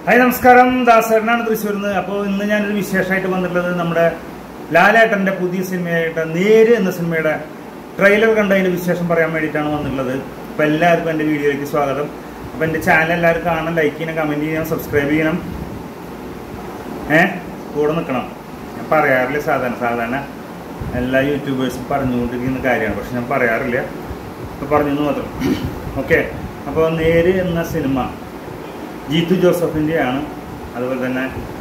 hi നമസ്കാരം ദാസേട്ടനാണ് തൃശ്ശൂരിൽ നിന്ന് അപ്പോൾ ഇന്ന് ഞാനൊരു വിശേഷമായിട്ട് വന്നിട്ടുള്ളത് നമ്മുടെ ലാലേട്ടന്റെ പുതിയ സിനിമയായിട്ട് നേര് എന്ന സിനിമയുടെ ട്രെയിലർ കണ്ടതിന്റെ വിശേഷം പറയാൻ വേണ്ടിയിട്ടാണ് വന്നിട്ടുള്ളത് അപ്പോൾ എല്ലാവർക്കും എൻ്റെ വീഡിയോയിലേക്ക് സ്വാഗതം അപ്പോൾ എൻ്റെ ചാനൽ എല്ലാവരും കാണണം ലൈക്ക് ചെയ്യണം കമൻറ്റ് ചെയ്യണം സബ്സ്ക്രൈബ് ചെയ്യണം ഏ കൂടെ നിൽക്കണം ഞാൻ പറയാറില്ല സാധാരണ സാധാരണ എല്ലാ യൂട്യൂബേഴ്സും പറഞ്ഞുകൊണ്ടിരിക്കുന്ന കാര്യമാണ് പക്ഷെ ഞാൻ പറയാറില്ല ഇപ്പോൾ പറഞ്ഞു മാത്രം ഓക്കെ അപ്പോൾ നേര് എന്ന സിനിമ ജീത്തു ജോസഫിൻ്റെയാണ് അതുപോലെ തന്നെ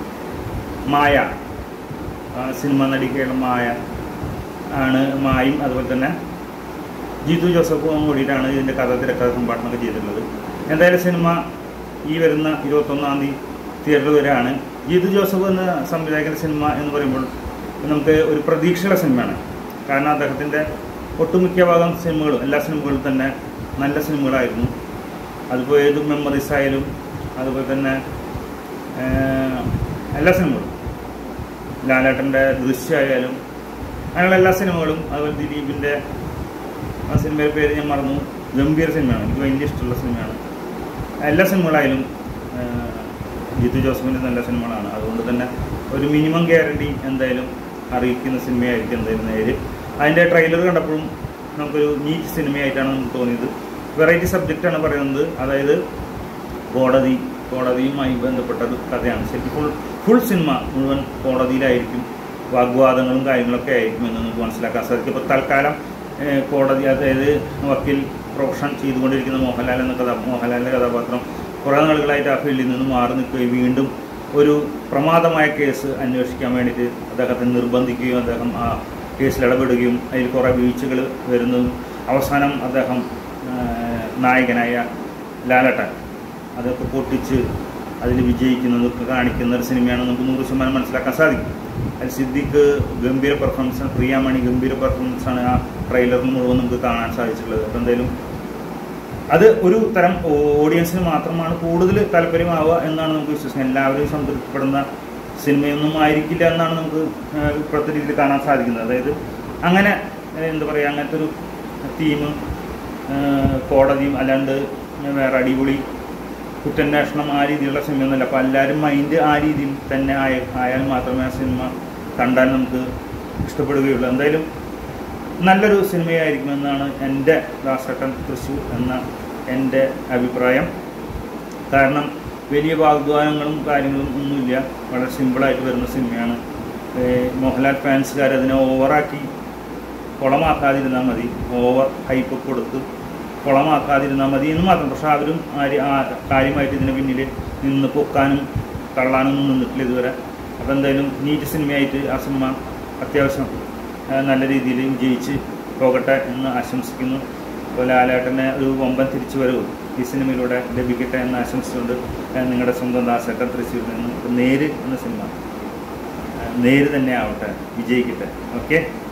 മായ ആ, സിനിമ നടിക്കയുള്ള മായ ആണ് മായും അതുപോലെ തന്നെ ജീത്തു ജോസഫും കൂടിയിട്ടാണ് ഇതിൻ്റെ കഥ തിരക്കഥ സംഭാഷണമൊക്കെ ചെയ്തിട്ടുള്ളത് എന്തായാലും സിനിമ ഈ വരുന്ന ഇരുപത്തൊന്നാം തീയതി തിയേറ്ററിൽ വരെയാണ് ജീത്തു ജോസഫ് എന്ന സംവിധായകൻ്റെ സിനിമ എന്ന് പറയുമ്പോൾ നമുക്ക് ഒരു പ്രതീക്ഷയുള്ള സിനിമയാണ് കാരണം അദ്ദേഹത്തിൻ്റെ ഒട്ടുമിക്ക ഭാഗം സിനിമകളും എല്ലാ സിനിമകളും തന്നെ നല്ല സിനിമകളായിരുന്നു അതിപ്പോൾ ഏത് മെമ്മറീസ് ആയാലും അതുപോലെ തന്നെ ഏഹ്, എല്ലാ സിനിമകളും ലാലേട്ടൻ്റെ ദൃശ്യമായാലും അങ്ങനെയുള്ള എല്ലാ സിനിമകളും അതുപോലെ ദിലീപിൻ്റെ ആ സിനിമയുടെ പേര് ഞാൻ മറന്നു ഗംഭീര സിനിമയാണ് എനിക്ക് വലിയ ഇഷ്ടമുള്ള സിനിമയാണ് എല്ലാ സിനിമകളായാലും ഏഹ്, ജിത്തു ജോസഫിൻ്റെ നല്ല സിനിമകളാണ് അതുകൊണ്ട് തന്നെ ഒരു മിനിമം ഗ്യാരണ്ടി എന്തായാലും അറിയിക്കുന്ന സിനിമയായിരിക്കും എന്തായാലും നേര് അതിൻ്റെ ട്രെയിലർ കണ്ടപ്പോഴും നമുക്കൊരു നീറ്റ് സിനിമയായിട്ടാണ് നമുക്ക് തോന്നിയത് വെറൈറ്റി സബ്ജക്റ്റാണ് പറയുന്നത് അതായത് കോടതി കോടതിയുമായി ബന്ധപ്പെട്ട ഒരു കഥയാണ് ശരിക്കും ഫുൾ ഫുൾ സിനിമ മുഴുവൻ കോടതിയിലായിരിക്കും വാഗ്വാദങ്ങളും കാര്യങ്ങളൊക്കെ ആയിരിക്കും എന്ന് നമുക്ക് മനസ്സിലാക്കാൻ സാധിക്കും ഇപ്പോൾ തൽക്കാലം ഏഹ്, കോടതി അതായത് വക്കീൽ പ്രൊഫഷൻ ചെയ്തുകൊണ്ടിരിക്കുന്ന മോഹൻലാൽ എന്ന കഥ മോഹൻലാലിൻ്റെ കഥാപാത്രം കുറേ നാളുകളായിട്ട് ആ ഫീൽഡിൽ നിന്ന് മാറി നിൽക്കുകയും വീണ്ടും ഒരു പ്രമാദമായ കേസ് അന്വേഷിക്കാൻ വേണ്ടിയിട്ട് അദ്ദേഹത്തെ നിർബന്ധിക്കുകയും അദ്ദേഹം ആ കേസിൽ ഇടപെടുകയും അതിൽ കുറേ വീഴ്ചകൾ വരുന്നതും അവസാനം അദ്ദേഹം ഏഹ്, നായകനായ ലാലട്ടൻ അതൊക്കെ പൊട്ടിച്ച് അതിൽ വിജയിക്കുന്നതൊക്കെ കാണിക്കുന്ന ഒരു സിനിമയാണ് നമുക്ക് നൂറ് ശതമാനം മനസ്സിലാക്കാൻ സാധിക്കും അതിൽ സിദ്ദിഖ് ഗംഭീര പെർഫോമൻസാണ് പ്രിയാമണി ഗംഭീര പെർഫോമൻസാണ് ആ ട്രെയിലറിൽ മുഴുവൻ നമുക്ക് കാണാൻ സാധിച്ചിട്ടുള്ളത് അപ്പോൾ എന്തായാലും അത് ഒരു തരം ഓഡിയൻസിന് മാത്രമാണ് കൂടുതൽ താല്പര്യമാവുക എന്നാണ് നമുക്ക് വിശ്വസിക്കുന്നത് എല്ലാവരും സംതൃപ്തിപ്പെടുന്ന സിനിമയൊന്നും ആയിരിക്കില്ല എന്നാണ് നമുക്ക് ഏഹ്, ഇപ്പോഴത്തെ രീതിയിൽ കാണാൻ സാധിക്കുന്നത് അതായത് അങ്ങനെ ഏഹ്, എന്താ പറയുക അങ്ങനത്തെ ഒരു തീം കോടതിയും അല്ലാണ്ട് വേറെ അടിപൊളി കുറ്റാന്വേഷണം ആ രീതിയിലുള്ള സിനിമയൊന്നുമല്ല അപ്പോൾ എല്ലാവരും മൈൻഡ് ആ രീതിയിൽ തന്നെ ആയ ആയാൽ മാത്രമേ ആ സിനിമ കണ്ടാൽ നമുക്ക് ഇഷ്ടപ്പെടുകയുള്ളൂ എന്തായാലും നല്ലൊരു സിനിമയായിരിക്കുമെന്നാണ് എൻ്റെ ദാസട്ടൻ തൃശ്ശൂർ എന്ന എൻ്റെ അഭിപ്രായം കാരണം വലിയ വാഗ്ദാനങ്ങളും കാര്യങ്ങളും ഒന്നുമില്ല വളരെ സിമ്പിളായിട്ട് വരുന്ന സിനിമയാണ് ഏഹ് മോഹൻലാൽ ഫാൻസുകാർ അതിനെ ഓവറാക്കി കുളമാക്കാതിരുന്നാൽ മതി ഓവർ ഹൈപ്പ് കൊടുത്ത് കുളമാക്കാതിരുന്നാൽ മതി എന്ന് മാത്രം പക്ഷെ അവരും ആര് ആ കാര്യമായിട്ട് ഇതിന് പിന്നിൽ നിന്ന് പൊക്കാനും തള്ളാനൊന്നും നിന്നിട്ടില്ല ഇതുവരെ അപ്പോൾ എന്തായാലും നീറ്റ് സിനിമയായിട്ട് ആ സിനിമ അത്യാവശ്യം ആ, നല്ല രീതിയിൽ വിജയിച്ച് പോകട്ടെ എന്ന് ആശംസിക്കുന്നു അപ്പോൾ ലാലേട്ടനെ ഒരു വമ്പൻ തിരിച്ചു വരവ് ഈ സിനിമയിലൂടെ ലഭിക്കട്ടെ എന്ന് ആശംസിച്ചുകൊണ്ട് ഞാൻ നിങ്ങളുടെ സ്വന്തം ദാസേട്ടൻ തൃശ്ശൂരിൽ നിന്ന് നേര് എന്ന സിനിമ ആ, നേര് തന്നെ ആവട്ടെ വിജയിക്കട്ടെ ഓക്കെ